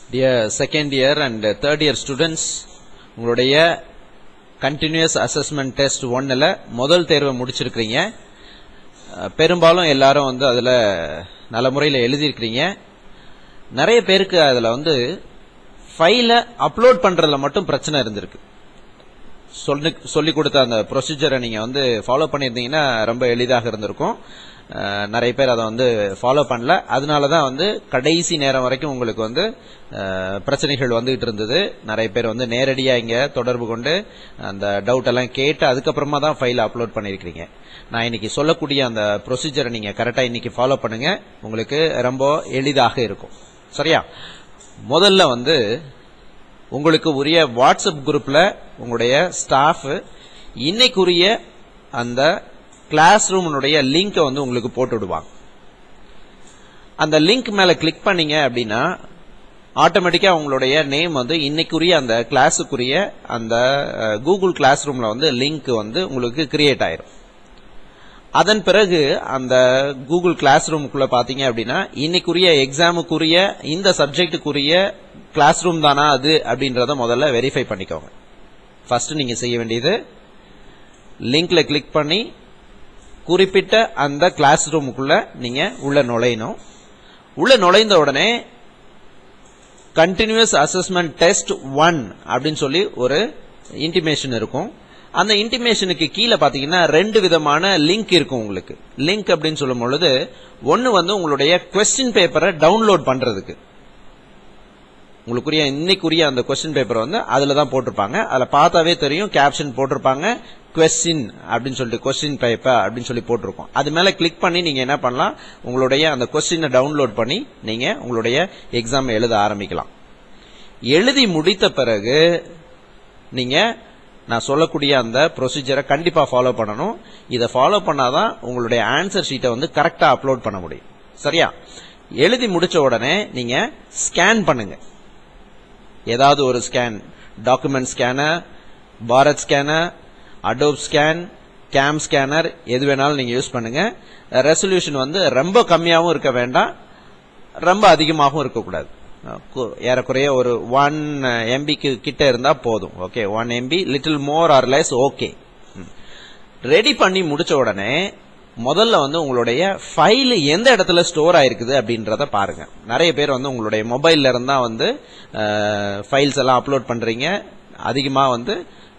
dear second year and third year students உங்களுடைய continuous assessment test ஒன்னில் முதல் தேர்வை முடிச்சிருக்கிறீங்க அஹ், பெரும்பாலும் எல்லாரும் வந்து அதில் நல்ல முறையில் எழுதியிருக்கிறீங்க நிறைய பேருக்கு அதில் வந்து ஃபைலை அப்லோட் பண்ணுறதுல மட்டும் பிரச்சனை இருந்திருக்கு சொல்லி சொல்லி கொடுத்த அந்த ப்ரொசீஜரை நீங்கள் வந்து ஃபாலோ பண்ணியிருந்தீங்கன்னா ரொம்ப எளிதாக இருந்திருக்கும் அஹ், நிறைய பேர் அதை வந்து ஃபாலோ பண்ணல அதனால தான் வந்து கடைசி நேரம் வரைக்கும் உங்களுக்கு வந்து அஹ், பிரச்சனைகள் வந்துகிட்டு இருந்தது நிறைய பேர் வந்து நேரடியாக இங்கே தொடர்பு கொண்டு அந்த டவுட் எல்லாம் கேட்டு அதுக்கப்புறமா தான் ஃபைல் அப்லோட் பண்ணியிருக்கிறீங்க நான் இன்னைக்கு சொல்லக்கூடிய அந்த ப்ரொசீஜரை நீங்கள் கரெக்டாக இன்னைக்கு ஃபாலோ பண்ணுங்க உங்களுக்கு ரொம்ப எளிதாக இருக்கும் சரியா முதல்ல வந்து உங்களுக்கு உரிய வாட்ஸ்அப் குரூப்ல உங்களுடைய ஸ்டாஃப் இன்னைக்குரிய அந்த கிளாஸ் ரூமுடைய லிங்கை வந்து உங்களுக்கு போட்டு விடுவாங்க அந்த லிங்க் மேல கிளிக் பண்ணீங்க அப்படின்னா ஆட்டோமேட்டிக்கா உங்களுடைய நேம் வந்து இன்னைக்குரிய அந்த கிளாஸுக்குரிய அந்த கூகுள் கிளாஸ் ரூம்ல வந்து லிங்க் வந்து உங்களுக்கு கிரியேட் ஆயிரும் அதன் பிறகு அந்த கூகுள் கிளாஸ் ரூமுக்குள்ள பாத்தீங்க அப்படின்னா இன்னைக்குரிய எக்ஸாமுக்குரிய இந்த சப்ஜெக்டுக்குரிய கிளாஸ் ரூம் தானா அது அப்படின்றத முதல்ல வெரிஃபை பண்ணிக்கோங்க ஃபர்ஸ்ட் நீங்க செய்ய வேண்டியது லிங்க்ல கிளிக் பண்ணி குறிப்பிட்ட அந்த கிளாஸ் ரூமுக்குள்ள நீங்க உள்ள நுழையணும் உள்ள நுழைந்த உடனே கண்டினியூஸ் அசஸ்மெண்ட் டெஸ்ட் ஒன் அப்படின்னு சொல்லி ஒரு இன்டிமேஷன் இருக்கும் அந்த இன்டிமேஷனுக்கு கீழே பாத்தீங்கன்னா ரெண்டு விதமான லிங்க் இருக்கும் உங்களுக்கு லிங்க் அப்படின்னு சொல்லும் பொழுது ஒன்னு வந்து உங்களுடைய கொஸ்டின் பேப்பரை டவுன்லோட் பண்றதுக்கு உங்களுக்குரிய இன்னைக்குரிய அந்த கொஸ்டின் பேப்பர் வந்து அதுல தான் போட்டிருப்பாங்க அதுல பார்த்தாவே தெரியும் கேப்ஷன் போட்டிருப்பாங்க கொஸ்டின் அப்படின்னு சொல்லிட்டு கொஸ்டின் பேப்பர் அப்படின்னு சொல்லி போட்டிருக்கோம் அது மேல கிளிக் பண்ணி நீங்க என்ன பண்ணலாம் உங்களுடைய அந்த கொஸ்டினை டவுன்லோட் பண்ணி நீங்க உங்களுடைய எக்ஸாம் எழுத ஆரம்பிக்கலாம் எழுதி முடித்த பிறகு நீங்க நான் சொல்லக்கூடிய அந்த ப்ரொசீஜரை கண்டிப்பா ஃபாலோ பண்ணணும் இதை ஃபாலோ பண்ணாதான் உங்களுடைய ஆன்சர் ஷீட்டை வந்து கரெக்டா அப்லோட் பண்ண முடியும் சரியா எழுதி முடிச்ச உடனே நீங்க ஸ்கேன் பண்ணுங்க ஏதாவது ஒரு scan document scanner Bharat scanner Adobe scan CamScanner எது வேணாலும் நீங்க யூஸ் பண்ணுங்க ரெசல்யூஷன் வந்து ரொம்ப கம்மியாகவும் இருக்க வேண்டாம் ரொம்ப அதிகமாகவும் இருக்கக்கூடாது கு- ஏறக்குறைய ஒரு ஒன் எம்பிக்கு கிட்ட இருந்தா போதும் okay one MB little more or less okay ready பண்ணி முடிச்ச உடனே முதல்ல வந்து உங்களுடைய ஃபைல் எந்த இடத்துல ஸ்டோர் ஆயிருக்குது அப்படின்றத பாருங்க நிறைய பேர் வந்து உங்களுடைய மொபைல்ல இருந்தா வந்து ஃபைல்ஸ் எல்லாம் அப்லோட் பண்றீங்க அதிகமா வந்து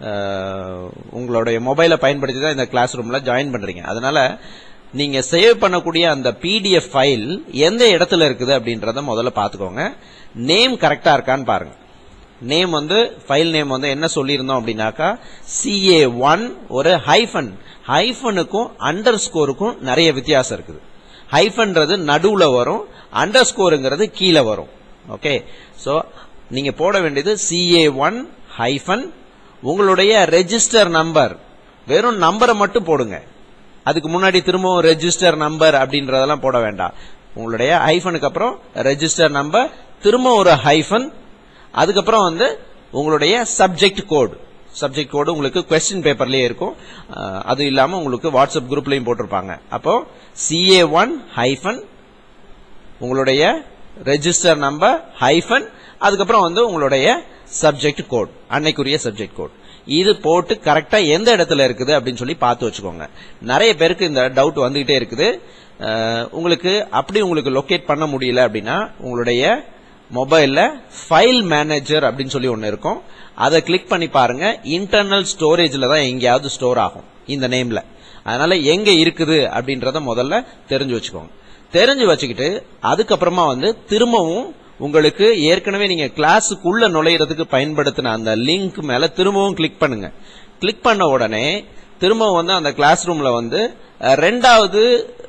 அஹ், உங்களுடைய மொபைலை பயன்படுத்தி தான் இந்த கிளாஸ் ரூம்ல ஜாயின் பண்றீங்க அதனால நீங்க சேவ் பண்ணக்கூடிய அந்த பிடிஎஃப் ஃபைல் எந்த இடத்துல இருக்குது அப்படின்றத முதல்ல பாத்துக்கோங்க நேம் கரெக்டா இருக்கான்னு பாருங்க நேம் வந்து ஃபைல் நேம் வந்து என்ன சொல்லியிருந்தோம் அப்படின்னாக்கா சிஏ ஒன் ஒரு ஹைஃபன் ஹைஃபனுக்கும் அண்டர் ஸ்கோருக்கும் நிறைய வித்தியாசம் இருக்குது ஹைஃபன்றது நடுவுல வரும் அண்டர் ஸ்கோருங்கிறது கீழே வரும் ஓகே சோ நீங்க போட வேண்டியது சிஏ ஒன் ஹைஃபன் உங்களுடைய ரெஜிஸ்டர் நம்பர் வெறும் நம்பரை மட்டும் போடுங்க அதுக்கு முன்னாடி திரும்பவும் ரெஜிஸ்டர் நம்பர் அப்படின்றதெல்லாம் போட வேண்டாம் உங்களுடைய ஹைஃபனுக்கு அப்புறம் ரெஜிஸ்டர் நம்பர் திரும்ப ஒரு ஹைஃபன் அதுக்கப்புறம் வந்து உங்களுடைய சப்ஜெக்ட் கோட் சப்ஜெக்ட் கோடு உங்களுக்கு கொஸ்டின் பேப்பர்லயே இருக்கும் அஹ், அது இல்லாம உங்களுக்கு வாட்ஸ்அப் குரூப்லயும் போட்டிருப்பாங்க அப்போ சிஏ ஒன் ஹைஃபன் உங்களுடைய ரெஜிஸ்டர் நம்பர் ஹைஃபன் அதுக்கப்புறம் வந்து உங்களுடைய சப்ஜெக்ட் கோட் அன்னைக்குரிய சப்ஜெக்ட் கோட் இது போட்டு கரெக்டா எந்த இடத்துல இருக்குது அப்படின்னு சொல்லி பார்த்து வச்சுக்கோங்க நிறைய பேருக்கு இந்த டவுட் வந்துகிட்டே இருக்குது அஹ், உங்களுக்கு அப்படி உங்களுக்கு லொகேட் பண்ண முடியல அப்படின்னா உங்களுடைய மொபைல்ல ஃபைல் மேனேஜர் அப்படின்னு சொல்லி ஒன்னு இருக்கும் அதை கிளிக் பண்ணி பாருங்க இன்டர்னல் ஸ்டோரேஜ்ல தான் எங்கேயாவது ஸ்டோர் ஆகும் இந்த நேம்ல அதனால எங்க இருக்குது அப்படின்றத முதல்ல தெரிஞ்சு வச்சுக்கோங்க தெரிஞ்சு வச்சுக்கிட்டு அதுக்கப்புறமா வந்து திரும்பவும் உங்களுக்கு ஏற்கனவே நீங்க கிளாஸுக்குள்ள நுழையிறதுக்கு பயன்படுத்தின அந்த லிங்க் மேல திரும்பவும் கிளிக் பண்ணுங்க கிளிக் பண்ண உடனே திரும்பவும் வந்து அந்த கிளாஸ் ரூம்ல வந்து அஹ், ரெண்டாவது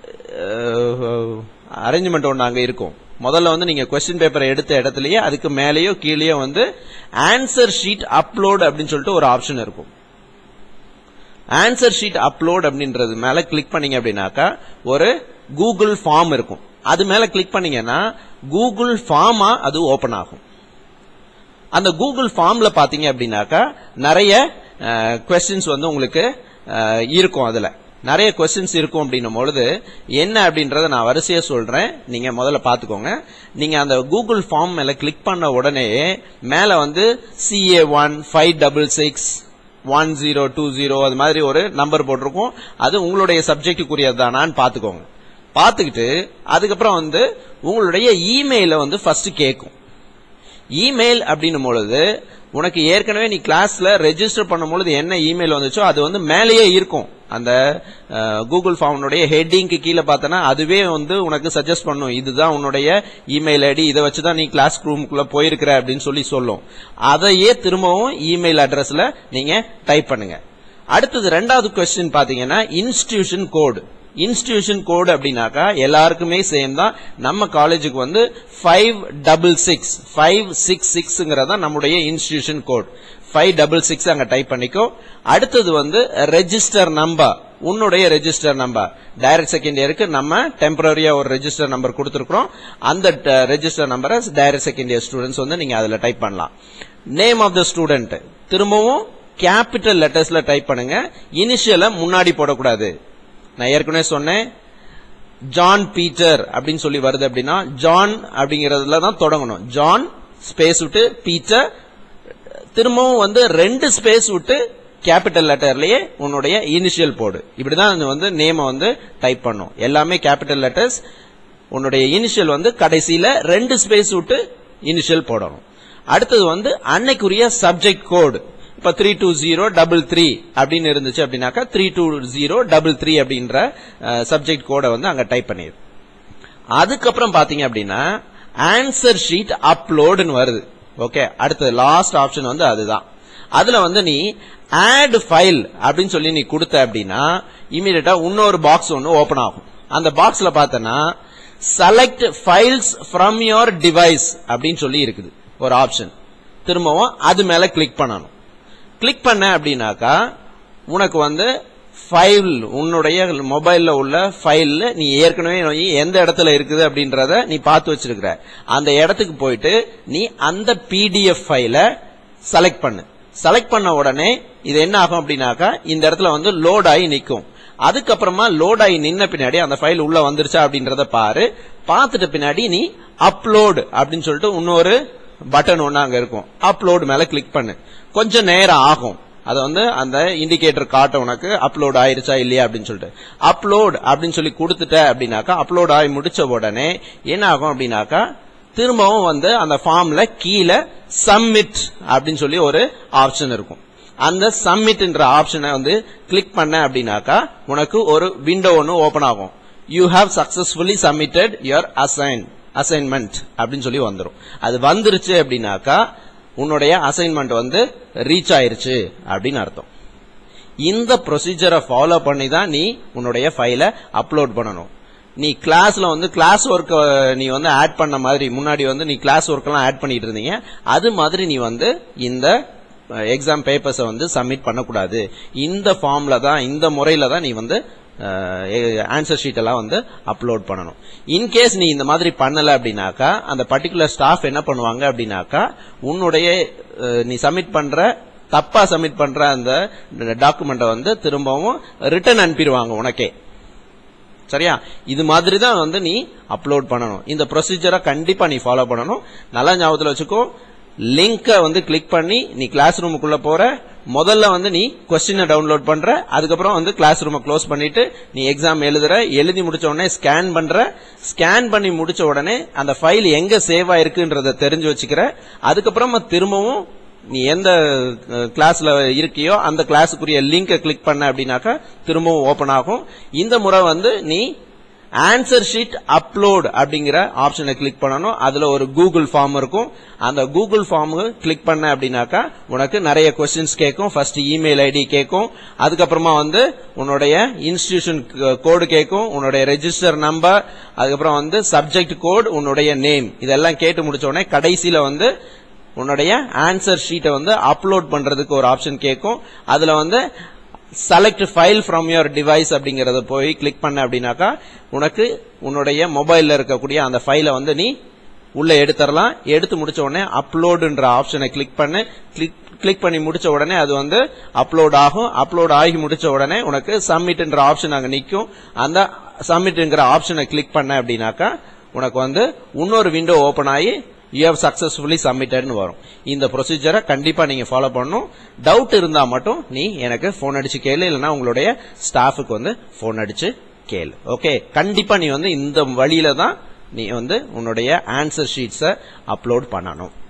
அரேஞ்ச்மெண்ட் ஒன்று அங்க இருக்கும் முதல்ல வந்து நீங்க கொஸ்டின் பேப்பரை எடுத்த இடத்துலயே அதுக்கு மேலேயோ கீழேயோ வந்து ஆன்சர் ஷீட் அப்லோட் அப்படின்னு சொல்லிட்டு ஒரு ஆப்ஷன் இருக்கும் ஆன்சர் ஷீட் அப்லோட் அப்படின்றது மேல கிளிக் பண்ணீங்க அப்படின்னாக்கா ஒரு கூகுள் ஃபார்ம் இருக்கும் அது மேல கிளிக் பண்ணீங்கன்னா கூகுள் ஃபார்மா அது ஓபன் ஆகும் அந்த கூகுள் ஃபார்ம்ல பாத்தீங்க அப்படின்னாக்கா நிறைய கொஸ்டின்ஸ் வந்து உங்களுக்கு அஹ், இருக்கும் அதுல நிறைய கொஸ்டின்ஸ் இருக்கும் அப்படின்னும் பொழுது என்ன அப்படின்றத நான் வரிசையா சொல்றேன் நீங்க முதல்ல பாத்துக்கோங்க நீங்க அந்த கூகுள் ஃபார்ம் மேல கிளிக் பண்ண உடனே மேல வந்து CA one five double six one zero two zero அது மாதிரி ஒரு நம்பர் போட்டிருக்கும் அது உங்களுடைய சப்ஜெக்டுக்குரியது தானான்னு பாத்துக்கோங்க பாத்துக்கிட்டு அதுக்கப்புறம் வந்து உங்களுடைய இமெயில வந்து ஃபர்ஸ்ட் கேட்கும் இமெயில் அப்படின்னும் பொழுது உனக்கு ஏற்கனவே நீ கிளாஸ்ல ரெஜிஸ்டர் பண்ணும் பொழுது என்ன இமெயில் வந்துச்சோ அது வந்து மேலேயே இருக்கும் அந்த கூகுள் ஃபார்முடைய ஹெட்டிங்க்கு கீழே பார்த்தனா அதுவே வந்து உனக்கு சஜஸ்ட் பண்ணும் இதுதான் உன்னுடைய இமெயில் ஐடி இதை வச்சு தான் நீ கிளாஸ் ரூமுக்குள்ள போயிருக்கிற அப்படின்னு சொல்லி சொல்லும் அதையே திரும்பவும் இமெயில் அட்ரஸ்ல நீங்க டைப் பண்ணுங்க அடுத்தது ரெண்டாவது கொஸ்டின் பாத்தீங்கன்னா இன்ஸ்டிடியூஷன் கோடு இன்ஸ்டிடியூஷன் கோடு அப்படின்னாக்கா எல்லாருக்குமே சேம் தான் நம்ம காலேஜுக்கு வந்து five double six five six சிக்ஸ்ங்கிறதா நம்முடைய institution code five double six அங்க டைப் பண்ணிக்கோ அடுத்தது வந்து ரெஜிஸ்டர் நம்பர் உன்னுடைய ரெஜிஸ்டர் நம்பர் டைரக்ட் செகண்ட் இயருக்கு நம்ம டெம்பரரியா ஒரு ரெஜிஸ்டர் நம்பர் கொடுத்துருக்கோம் அந்த ரெஜிஸ்டர் நம்பரை டைரக்ட் செகண்ட் இயர் ஸ்டூடெண்ட்ஸ் வந்து நீங்க அதுல டைப் பண்ணலாம் நேம் ஆஃப் த ஸ்டூடெண்ட் திரும்பவும் கேபிட்டல் லெட்டர்ஸ்ல டைப் பண்ணுங்க இனிஷியலை முன்னாடி போடக்கூடாது நான் ஏற்கனவே சொன்னேன் ஜான் பீட்டர் அப்படின்னு சொல்லி வருது அப்படின்னா ஜான் அப்படிங்கறதுல தான் தொடங்கணும் ஜான் ஸ்பேஸ் விட்டு பீட்டர் திரும்பவும் வந்து ரெண்டு ஸ்பேஸ் விட்டு கேபிட்டல் லெட்டர்லயே உன்னுடைய இனிஷியல் போடு இப்படிதான் வந்து நேம வந்து டைப் பண்ணும் எல்லாமே கேபிட்டல் லெட்டர்ஸ் உன்னுடைய இனிஷியல் வந்து கடைசியில ரெண்டு ஸ்பேஸ் விட்டு இனிஷியல் போடணும் அடுத்தது வந்து அன்னைக்குரிய சப்ஜெக்ட் கோடு இப்ப three two zero double three அப்படின்னு இருந்துச்சு அப்படின்னாக்கா three two zero double three அப்படின்ற சப்ஜெக்ட் கோடை வந்து அங்க டைப் பண்ணிடு அதுக்கப்புறம் பாத்தீங்க அப்படின்னா ஆன்சர் ஷீட் அப்லோடுன்னு வருது ஓகே அடுத்தது லாஸ்ட் ஆப்ஷன் வந்து அதுதான் அதுல வந்து நீ ஆட் ஃபைல் அப்படின்னு சொல்லி நீ கொடுத்த அப்படின்னா இமீடியட்டா இன்னொரு பாக்ஸ் ஒன்னு ஓபன் ஆகும் அந்த பாக்ஸ்ல பார்த்தனா select files from your device அப்படின்னு சொல்லி இருக்குது ஒரு ஆப்ஷன் திரும்பவும் அது மேல கிளிக் பண்ணணும் கிளிக் பண்ண அப்படின்னாக்கா உனக்கு வந்து ஃபைல் உன்னுடைய மொபைல்ல உள்ள ஃபைல்ல நீ ஏற்கனவே நீ எந்த இடத்துல இருக்குது அப்படின்றத நீ பார்த்து வச்சிருக்கிற அந்த இடத்துக்கு போயிட்டு நீ அந்த பிடிஎஃப் ஃபைல செலக்ட் பண்ணு செலக்ட் பண்ண உடனே இது என்ன ஆகும் அப்படின்னாக்கா இந்த இடத்துல வந்து லோட் ஆகி நிற்கும் அதுக்கப்புறமா லோட் ஆகி நின்ன பின்னாடி அந்த ஃபைல் உள்ள வந்துருச்சா அப்படின்றத பாரு பார்த்துட்ட பின்னாடி நீ அப்லோட் அப்படின்னு சொல்லிட்டு இன்னொரு பட்டன் ஒண்ணு அங்க இருக்கும் அப்லோட் மேல கிளிக் பண்ணு கொஞ்சம் நேரம் ஆகும் அதை வந்து அந்த இண்டிகேட்டர் காட்ட உனக்கு அப்லோட் ஆயிருச்சா இல்லையா அப்படின்னு சொல்லிட்டு அப்லோட் அப்படின்னு சொல்லி கொடுத்துட்ட அப்படின்னாக்கா அப்லோட் ஆகி முடிச்ச உடனே என்ன ஆகும் அப்படின்னாக்கா திரும்பவும் வந்து அந்த ஃபார்ம்ல கீழே சப்மிட் அப்படின்னு சொல்லி ஒரு ஆப்ஷன் இருக்கும் அந்த சப்மிட்ன்ற ஆப்ஷனை வந்து கிளிக் பண்ண அப்படின்னாக்கா உனக்கு ஒரு விண்டோ ஒன்று ஓபன் ஆகும் you have successfully submitted your assign assignment அப்படின்னு சொல்லி வந்துடும் அது வந்துருச்சு அப்படின்னாக்கா உன்னுடைய அசைன்மெண்ட் வந்து ரீச் ஆயிருச்சு அப்படின்னு அர்த்தம் இந்த ப்ரொசீஜரை ஃபாலோ பண்ணி தான் நீ உன்னுடைய ஃபைலை அப்லோட் பண்ணணும் நீ கிளாஸ்ல வந்து கிளாஸ் ஒர்க் நீ வந்து ஆட் பண்ண மாதிரி முன்னாடி வந்து நீ கிளாஸ் ஒர்க் எல்லாம் ஆட் பண்ணிட்டு இருந்தீங்க அது மாதிரி நீ வந்து இந்த எக்ஸாம் பேப்பர்ஸை வந்து சப்மிட் பண்ணக்கூடாது இந்த ஃபார்ம்ல தான் இந்த முறையில தான் நீ வந்து ஆன்சர் ஷீட் எல்லாம் வந்து அப்லோட் பண்ணணும் இன்கேஸ் நீ இந்த மாதிரி பண்ணல அப்படின்னாக்கா அந்த பர்டிகுலர் ஸ்டாஃப் என்ன பண்ணுவாங்க அப்படின்னாக்கா உன்னுடைய அஹ், நீ சப்மிட் பண்ற தப்பா சப்மிட் பண்ற அந்த டாக்குமெண்ட்டை வந்து திரும்பவும் ரிட்டர்ன் அனுப்பிடுவாங்க உனக்கே சரியா இது மாதிரி தான் வந்து நீ அப்லோட் பண்ணணும் இந்த ப்ரொசீஜரை கண்டிப்பா நீ ஃபாலோ பண்ணணும் நல்லா ஞாபகத்துல வச்சுக்கோ லிங்கை வந்து கிளிக் பண்ணி நீ கிளாஸ் ரூமுக்குள்ள போற முதல்ல வந்து நீ கொஸ்டினை டவுன்லோட் பண்ற அதுக்கப்புறம் வந்து கிளாஸ் ரூமை க்ளோஸ் பண்ணிட்டு நீ எக்ஸாம் எழுதுற எழுதி முடிச்ச உடனே ஸ்கேன் பண்ற ஸ்கேன் பண்ணி முடிச்ச உடனே அந்த ஃபைல் எங்க சேவ் ஆயிருக்குன்றத தெரிஞ்சு வச்சுக்கிற அதுக்கப்புறமா திரும்பவும் நீ எந்த கிளாஸ்ல இருக்கியோ அந்த கிளாஸுக்குரிய லிங்கை கிளிக் பண்ண அப்படின்னாக்கா திரும்பவும் ஓபன் ஆகும் இந்த முறை வந்து நீ ஆன்சர் ஷீட் அப்லோட் அப்படிங்கிற ஆப்ஷனை கிளிக் பண்ணணும் அதுல ஒரு கூகுள் ஃபார்ம் இருக்கும் அந்த கூகுள் ஃபார்ம் கிளிக் பண்ண அப்படின்னாக்கா உனக்கு நிறைய கொஸ்டின்ஸ் கேட்கும் ஃபர்ஸ்ட் இமெயில் ஐடி கேட்கும் அதுக்கப்புறமா வந்து உன்னுடைய இன்ஸ்டிடியூஷன் கோடு கேட்கும் உன்னுடைய ரெஜிஸ்டர் நம்பர் அதுக்கப்புறம் வந்து சப்ஜெக்ட் கோட் உன்னுடைய நேம் இதெல்லாம் கேட்டு முடிச்ச உடனே கடைசியில வந்து உன்னுடைய ஆன்சர் ஷீட்டை வந்து அப்லோட் பண்றதுக்கு ஒரு ஆப்ஷன் கேட்கும் அதுல வந்து select file from your device அப்படிங்கறத போய் கிளிக் பண்ண அப்படின்னாக்கா உனக்கு உன்னுடைய மொபைல்ல இருக்கக்கூடிய அந்த ஃபைலை வந்து நீ உள்ள எடுத்துடலாம் எடுத்து முடிச்ச உடனே அப்லோடுன்ற ஆப்ஷனை கிளிக் பண்ணு கிளிக் கிளிக் பண்ணி முடிச்ச உடனே அது வந்து அப்லோட் ஆகும் அப்லோட் ஆகி முடிச்ச உடனே உனக்கு சப்மிட்ன்ற ஆப்ஷன் அங்க நிக்கும் அந்த சப்மிட்ங்கிற ஆப்ஷனை கிளிக் பண்ண அப்படின்னாக்கா உனக்கு வந்து இன்னொரு விண்டோ ஓபன் ஆகி யூ ஹவ் சக்சஸ்ஃபுல்லி சப்மிட்டட்னு வரும் இந்த ப்ரொசீஜரை கண்டிப்பா நீங்க ஃபாலோ பண்ணணும் டவுட் இருந்தா மட்டும் நீ எனக்கு ஃபோன் அடிச்சு கேளு இல்லைன்னா உங்களுடைய ஸ்டாஃபுக்கு வந்து ஃபோன் அடிச்சு கேளு ஓகே கண்டிப்பா நீ வந்து இந்த வழியில தான் நீ வந்து உன்னுடைய ஆன்சர் ஷீட்ஸை அப்லோட் பண்ணணும்